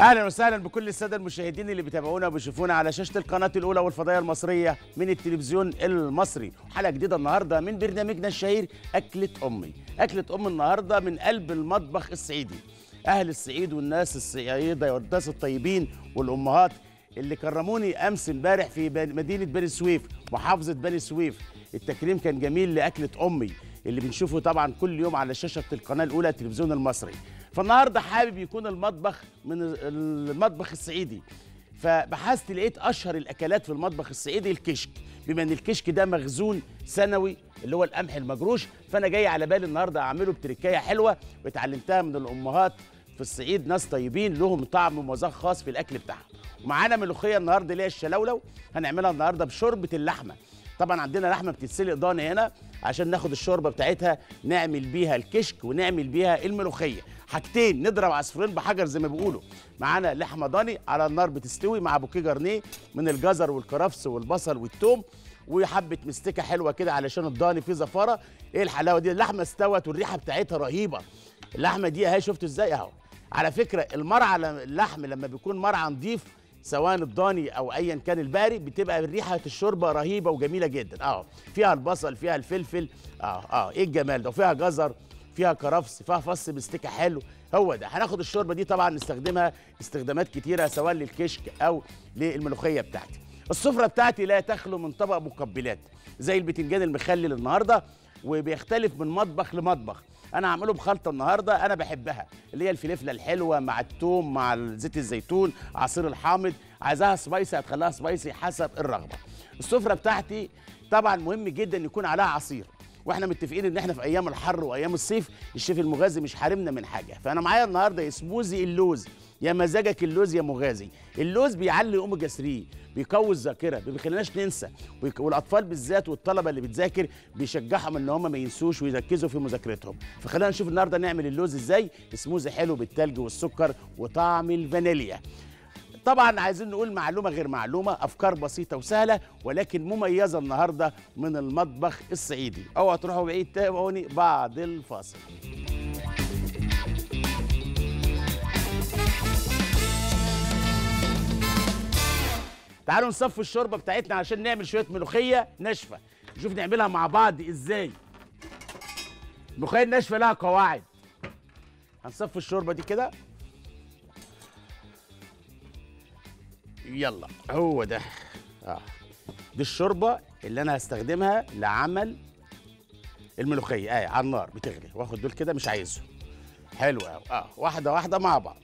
اهلا وسهلا بكل الساده المشاهدين اللي بيتابعونا وبيشوفونا على شاشه القناه الاولى والفضائيه المصريه من التلفزيون المصري حلقه جديده النهارده من برنامجنا الشهير اكله امي اكله ام النهارده من قلب المطبخ الصعيدي اهل الصعيد والناس الصعيده والناس الطيبين والامهات اللي كرموني امس امبارح في بن- مدينه بني سويف محافظه بني سويف التكريم كان جميل لاكله امي اللي بنشوفه طبعا كل يوم على شاشه القناه الاولى التلفزيون المصري فالنهارده حابب يكون المطبخ من المطبخ الصعيدي فبحثت لقيت اشهر الاكلات في المطبخ الصعيدي الكشك بما ان الكشك ده مخزون سنوي اللي هو القمح المجروش فانا جاي على بالي النهارده اعمله بتركايه حلوه واتعلمتها من الامهات في الصعيد ناس طيبين لهم طعم ومذاق خاص في الاكل بتاعهم ومعانا ملوخيه النهارده اللي هي الشلولو هنعملها النهارده بشوربه اللحمه طبعا عندنا لحمه بتتسلق ضاني هنا عشان ناخد الشوربه بتاعتها نعمل بيها الكشك ونعمل بيها الملوخيه حاجتين نضرب عصفورين بحجر زي ما بيقولوا معانا لحمه ضاني على النار بتستوي مع بوكيه جرنيه من الجزر والكرفس والبصل والثوم وحبه مستكه حلوه كده علشان الضاني فيه زفاره ايه الحلاوه دي اللحمه استوت والريحه بتاعتها رهيبه اللحمه دي اهي شفتوا ازاي اهو على فكره المرعى ل- اللحم لما بيكون مرعى نضيف سواء الضاني او ايا كان الباري بتبقى ريحه الشوربه رهيبه وجميله جدا اه فيها البصل فيها الفلفل اه اه ايه الجمال ده وفيها جزر فيها كرفس فيها فص مستكه حلو هو ده هناخد الشوربه دي طبعا نستخدمها استخدامات كتيره سواء للكشك او للملوخيه بتاعتي السفره بتاعتي لا تخلو من طبق مقبلات زي البتنجان المخلل النهارده وبيختلف من مطبخ لمطبخ انا هعمله بخلطه النهارده انا بحبها اللي هي الفلفله الحلوه مع الثوم مع زيت الزيتون عصير الحامض عايزاها سبايسي هتخليها سبايسي حسب الرغبه السفره بتاعتي طبعا مهم جدا يكون عليها عصير واحنا متفقين ان احنا في ايام الحر وايام الصيف الشيف المغازي مش حارمنا من حاجه فانا معايا النهارده سموزي اللوز يا مزاجك اللوز يا مغازي اللوز بيعلي اوميجا 3 بيقوي الذاكره ما بيخليناش ننسى ويك- والاطفال بالذات والطلبه اللي بتذاكر بيشجعهم ان هم ما ينسوش ويركزوا في مذاكرتهم فخلينا نشوف النهارده نعمل اللوز ازاي سموزي حلو بالتلج والسكر وطعم الفانيليا طبعا عايزين نقول معلومه غير معلومه افكار بسيطه وسهله ولكن مميزه النهارده من المطبخ الصعيدي اوعوا تروحوا بعيد تابعوني بعد الفاصل تعالوا نصفي الشوربه بتاعتنا عشان نعمل شويه ملوخيه ناشفه نشوف نعملها مع بعض ازاي الملوخيه الناشفه لها قواعد هنصفي الشوربه دي كده يلا هو ده اه دي الشوربه اللي انا هستخدمها لعمل الملوخيه اه على النار بتغلي واخد دول كده مش عايزهم حلو قوي اه واحده واحده مع بعض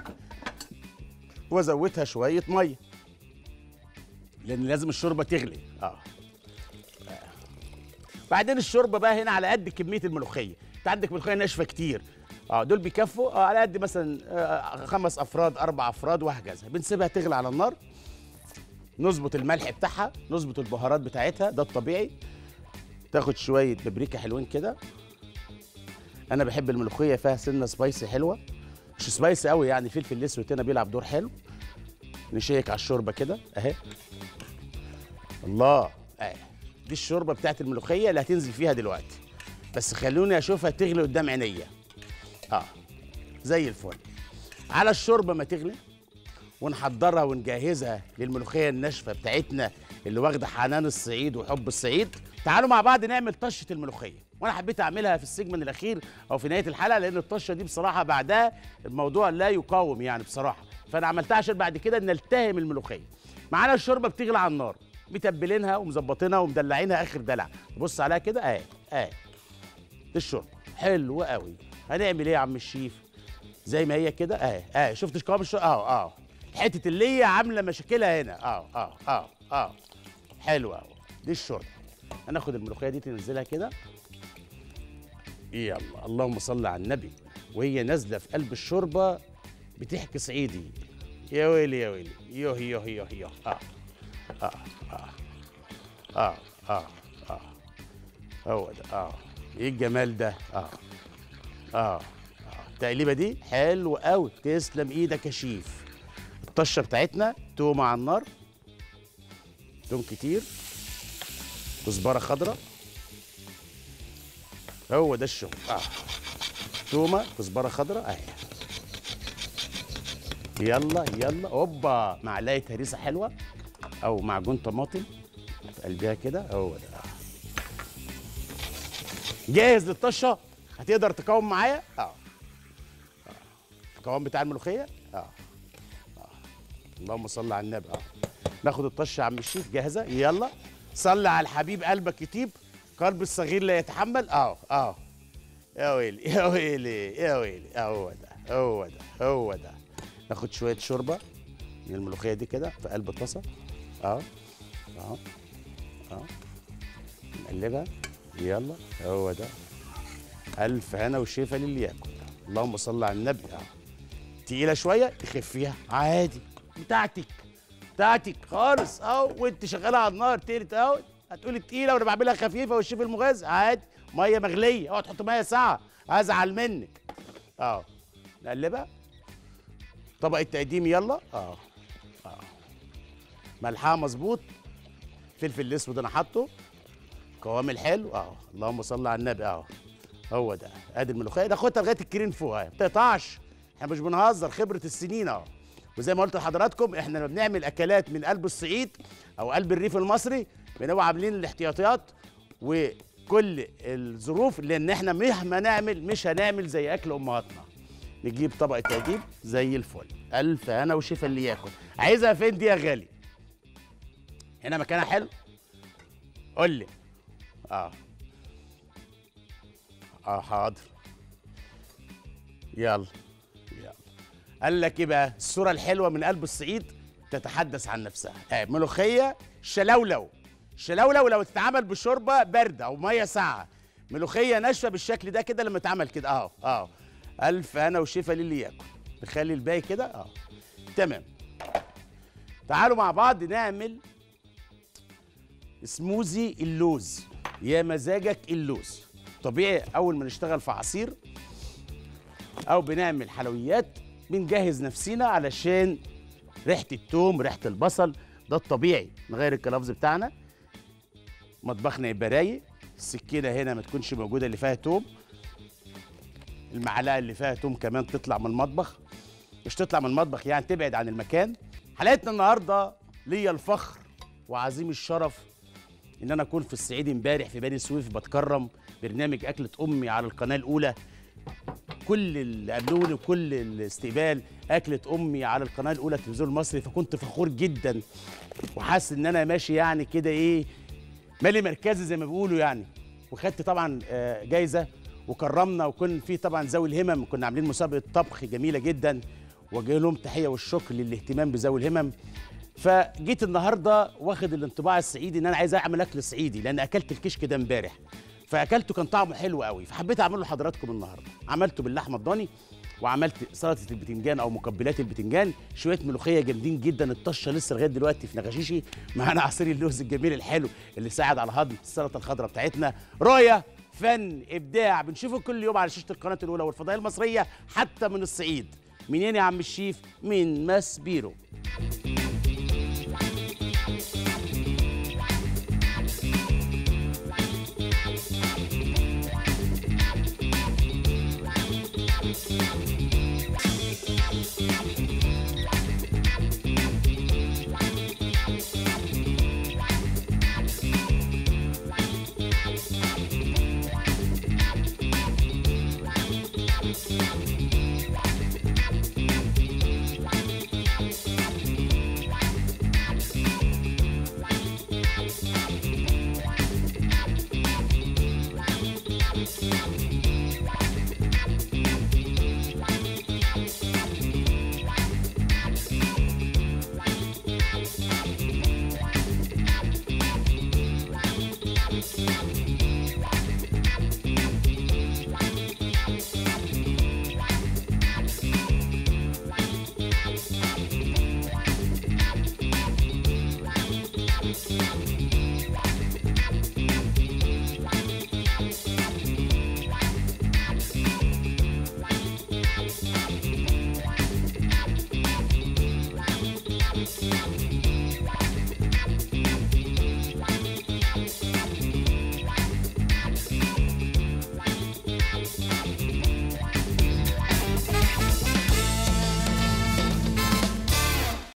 وازودها شويه ميه لان لازم الشوربه تغلي اه آه. بعدين الشوربه بقى هنا على قد كميه الملوخيه انت عندك ملوخيه ناشفه كتير اه دول بيكفوا اه على قد مثلا آه خمس افراد اربع افراد وهكذا بنسيبها تغلي على النار نظبط الملح بتاعها نظبط البهارات بتاعتها ده الطبيعي تاخد شويه بابريكا حلوين كده انا بحب الملوخيه فيها سنه سبايسي حلوه مش سبايسي قوي يعني الفلفل الاسود هنا بيلعب دور حلو نشيك على الشوربه كده اهي الله اهي دي الشوربه بتاعت الملوخيه اللي هتنزل فيها دلوقتي بس خلوني اشوفها تغلي قدام عينيا اه زي الفل على الشوربه ما تغلي ونحضرها ونجهزها للملوخيه الناشفه بتاعتنا اللي واخده حنان الصعيد وحب الصعيد تعالوا مع بعض نعمل طشه الملوخيه وانا حبيت اعملها في السيجمنت الاخير او في نهايه الحلقه لان الطشه دي بصراحه بعدها الموضوع لا يقاوم يعني بصراحه فانا عملتها عشان بعد كده نلتهم الملوخيه معانا الشوربه بتغلي على النار متبلينها ومظبطينها ومدلعينها اخر دلع بص عليها كده اهي اهي دي الشوربه حلوه قوي هنعمل ايه يا عم الشيف زي ما هي كده اهي اهي شفت قوام الشوربه اهو اهو حته اللي هي عامله مشاكلها هنا اهو اهو اهو اهو حلوه قوي دي الشوربه هناخد الملوخيه دي تنزلها كده يلا اللهم صل على النبي وهي نازله في قلب الشوربه بتحكي صعيدي يا ويلي يا ويلي يوه يوه يوه يوه اه اه اه اه اه اه هو ده اه ايه الجمال ده اه اه اه التقليبه دي حلو قوي تسلم ايدك يا شيف الطشه بتاعتنا توم على النار توم كتير كزبره خضراء هو ده الشغل اه تومه كزبره خضراء اهي يلا يلا اوبا معلقه هريسه حلوه او معجون طماطم في قلبها كده هو ده جاهز للطشه هتقدر تقاوم معايا اه آه. القوام بتاع الملوخيه اه اه اللهم صل على النبي اه ناخد الطشه يا عم الشيف جاهزه يلا صلي على الحبيب قلبك يطيب قلب الصغير لا يتحمل اه اه يا ويلي يا ويلي يا ويلي هو ده هو ده هو ده ناخد شويه شوربه من الملوخيه دي كده في قلب الطاسه اه اه اه نقلبها يلا هو ده الف هنا وشفا للي ياكل اللهم صل على النبي اه تقيله شويه تخفيها عادي بتاعتك بتاعتك خالص اهو وانت شغاله على النار تقلت اهو هتقولي تقيله وانا بعملها خفيفه والشيف المغاز عادي ميه مغليه اوعى تحط ميه ساعه هزعل منك اه نقلبها طبق التقديم يلا اه اه ملحها مظبوط فلفل الاسود انا حاطه قوام الحلو اه اللهم صل على النبي اه هو ده ادي الملوخيه ده خدها لغايه الكرين فوق اهي ما بتقطعش احنا مش بنهزر خبره السنين اه وزي ما قلت لحضراتكم احنا لما بنعمل اكلات من قلب الصعيد او قلب الريف المصري بنبقى عاملين الاحتياطيات وكل الظروف لان احنا مهما نعمل مش هنعمل زي اكل امهاتنا نجيب طبق تقديم زي الفل الف انا وشفا اللي ياكل عايزها فين دي يا غالي هنا مكانها حلو قول لي اه اه حاضر يلا يلا قال لك ايه بقى الصوره الحلوه من قلب الصعيد تتحدث عن نفسها آه ملوخيه شلولو شلولو لو تتعمل بشوربه بارده او ميه ساقعه ملوخيه ناشفه بالشكل ده كده لما تتعمل كده اهو اهو الف انا وشفا للي ياكل نخلي الباقي كده اهو تمام تعالوا مع بعض نعمل سموزي اللوز يا مزاجك اللوز طبيعي اول ما نشتغل في عصير او بنعمل حلويات بنجهز نفسينا علشان ريحه التوم ريحه البصل ده الطبيعي نغير الكلافز بتاعنا مطبخنا يبقى رايق السكينه هنا ما تكونش موجوده اللي فيها توم المعلقه اللي فيها توم كمان تطلع من المطبخ مش تطلع من المطبخ يعني تبعد عن المكان حلقتنا النهارده ليا الفخر وعظيم الشرف ان انا اكون في الصعيد امبارح في بني سويف بتكرم برنامج اكله امي على القناه الاولى كل اللي قابلوني وكل الاستقبال اكله امي على القناه الاولى التلفزيون المصري فكنت فخور جدا وحاسس ان انا ماشي يعني كده ايه مالي مركزي زي ما بيقولوا يعني وخدت طبعا آه، جايزه وكرمنا وكن في طبعا ذوي الهمم كنا عاملين مسابقه طبخ جميله جدا وجاي لهم تحيه والشكر للاهتمام بذوي الهمم فجيت النهارده واخد الانطباع الصعيدي ان انا عايز اعمل اكل صعيدي لان اكلت الكشك ده امبارح فاكلته كان طعمه حلو قوي فحبيت اعمله لحضراتكم النهارده عملته باللحمه الضاني وعملت سلطه البتنجان او مقبلات البتنجان شويه ملوخيه جامدين جدا الطشه لسه لغايه دلوقتي في نغشيشي معانا عصير اللوز الجميل الحلو اللي ساعد على هضم السلطه الخضراء بتاعتنا رؤيه فن ابداع بنشوفه كل يوم على شاشه القناه الاولى والفضائيه المصريه حتى من الصعيد منين يا عم الشيف من ماس بيرو